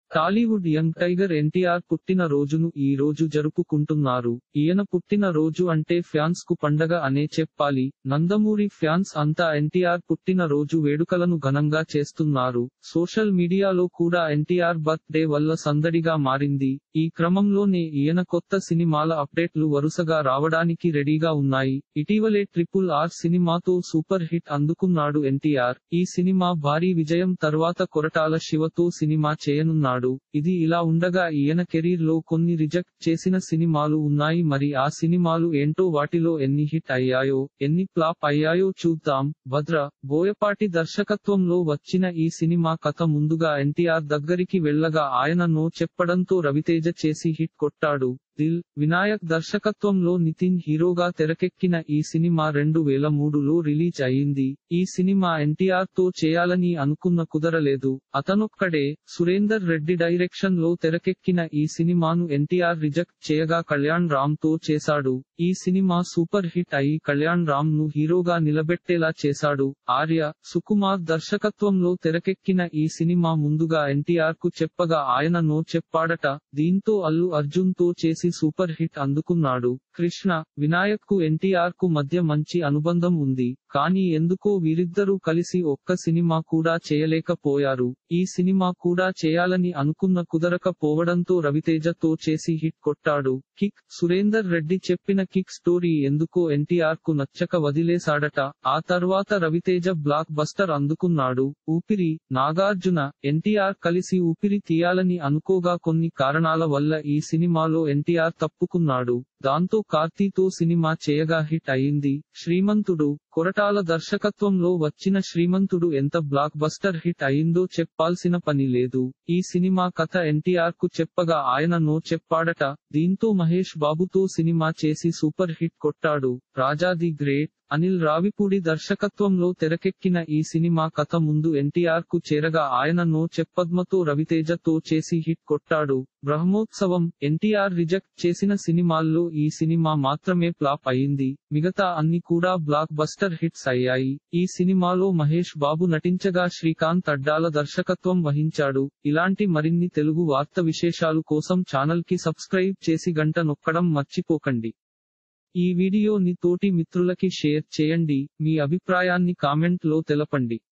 Tollywood young tiger NTR పుట్టిన రోజును ఈ రోజు జరుపుకుంటున్నారు ఈయన పుట్టిన రోజు అంటే ఫ్యాన్స్ కు పండగ అనే చెప్పాలి నందమూరి ఫ్యాన్స్ అంతా ఎన్టీఆర్ పుట్టిన రోజు వేడుకలను ఘనంగా చేస్తున్నారు సోషల్ మీడియాలో కూడా ఎన్టీఆర్ బర్త్ డే వల్ల సందడిగా మారింది ఈ క్రమంలోనే ఈయన కొత్త సినిమాల అప్డేట్లు వరుసగా రావడానికి రెడీగా ఉన్నాయి ఇటీవలే ట్రిపుల్ ఆర్ సినిమాతో సూపర్ హిట్ అందుకున్నాడు ఎన్టీఆర్ ఈ సినిమా భారీ విజయం తర్వాత కొరటాల శివతో సినిమా చేయనున్నాడు ఇది ఇలా ఉండగా ఈయన కెరీర్ లో కొన్ని రిజెక్ట్ చేసిన సినిమాలు ఉన్నాయి మరి ఆ సినిమాలు ఏంటో వాటిలో ఎన్ని హిట్ అయ్యాయో ఎన్ని ఫ్లాప్ అయ్యాయో చూద్దాం భద్ర బోయపాటి దర్శకత్వంలో వచ్చిన ఈ సినిమా కథ ముందుగా ఎన్టీఆర్ దగ్గరికి వెళ్ళగా ఆయన నో చెప్పడంతో రవితేజ చేసి హిట్ కొట్టాడు దిల్ వినాయక్ దర్శకత్వంలో నితిన్ హీరోగా తెరకెక్కిన ఈ సినిమా రెండు వేల మూడులో రిలీజ్ అయింది ఈ సినిమా ఎన్టీఆర్ తో చేయాలని అనుకున్న కుదరలేదు అతనొక్కడే సురేందర్ రెడ్డి డైరెక్షన్ లో తెరకెక్కిన ఈ సినిమాను ఎన్టీఆర్ రిజెక్ట్ చేయగా కళ్యాణ్ రామ్ తో చేశాడు ఈ సినిమా సూపర్ హిట్ అయి కళ్యాణ్ రామ్ ను హీరోగా నిలబెట్టేలా చేశాడు ఆర్య సుకుమార్ దర్శకత్వంలో తెరకెక్కిన ఈ సినిమా ముందుగా ఎన్టీఆర్ కు చెప్పగా ఆయన నో చెప్పాడట దీంతో అల్లు అర్జున్ తో చేసి సూపర్ హిట్ అందుకున్నాడు కృష్ణ వినాయక్ కు ఎన్టీఆర్ కు మధ్య మంచి అనుబంధం ఉంది కానీ ఎందుకో వీరిద్దరూ కలిసి ఒక్క సినిమా కూడా చేయలేకపోయారు ఈ సినిమా కూడా చేయాలని అనుకున్న కుదరకపోవడంతో రవితేజతో చేసి హిట్ కొట్టాడు కిక్ సురేందర్ రెడ్డి చెప్పిన కిక్ స్టోరీ ఎందుకో ఎన్టీఆర్ కు నచ్చక వదిలేశాడట ఆ తర్వాత రవితేజ బ్లాక్ బస్టర్ అందుకున్నాడు ఊపిరి నాగార్జున ఎన్టీఆర్ కలిసి ఊపిరి తీయాలని అనుకోగా కొన్ని కారణాల వల్ల ఈ సినిమాలో ఎన్టీఆర్ తప్పుకున్నాడు దాంతో కార్తీతో సినిమా చేయగా హిట్ అయింది శ్రీమంతుడు కొరటాల దర్శకత్వంలో వచ్చిన శ్రీమంతుడు ఎంత బ్లాక్ బస్టర్ హిట్ అయిందో చెప్పాల్సిన పని లేదు ఈ సినిమా కథ ఎన్టీఆర్ కు చెప్పగా ఆయన నో చెప్పాడట దీంతో మహేష్ బాబుతో సినిమా చేసి సూపర్ హిట్ కొట్టాడు రాజా ది గ్రేట్ అనిల్ రావిపూడి దర్శకత్వంలో తెరకెక్కిన ఈ సినిమా కథ ముందు ఎన్టీఆర్ కు చేరగా ఆయన నో చెప్పద్మతో రవితేజతో చేసి హిట్ కొట్టాడు బ్రహ్మోత్సవం ఎన్టీఆర్ రిజెక్ట్ చేసిన సినిమాల్లో ఈ సినిమా మాత్రమే ఫ్లాప్ అయింది మిగతా అన్ని కూడా బ్లాక్ బస్టర్ హిట్స్ అయ్యాయి ఈ సినిమాలో మహేష్ బాబు నటించగా శ్రీకాంత్ అడ్డాల దర్శకత్వం వహించాడు ఇలాంటి మరిన్ని తెలుగు వార్త విశేషాలు కోసం ఛానల్ కి సబ్స్క్రైబ్ చేసి గంట నొక్కడం మర్చిపోకండి ఈ వీడియోని తోటి మిత్రులకి షేర్ చేయండి మీ అభిప్రాయాన్ని కామెంట్ లో తెలపండి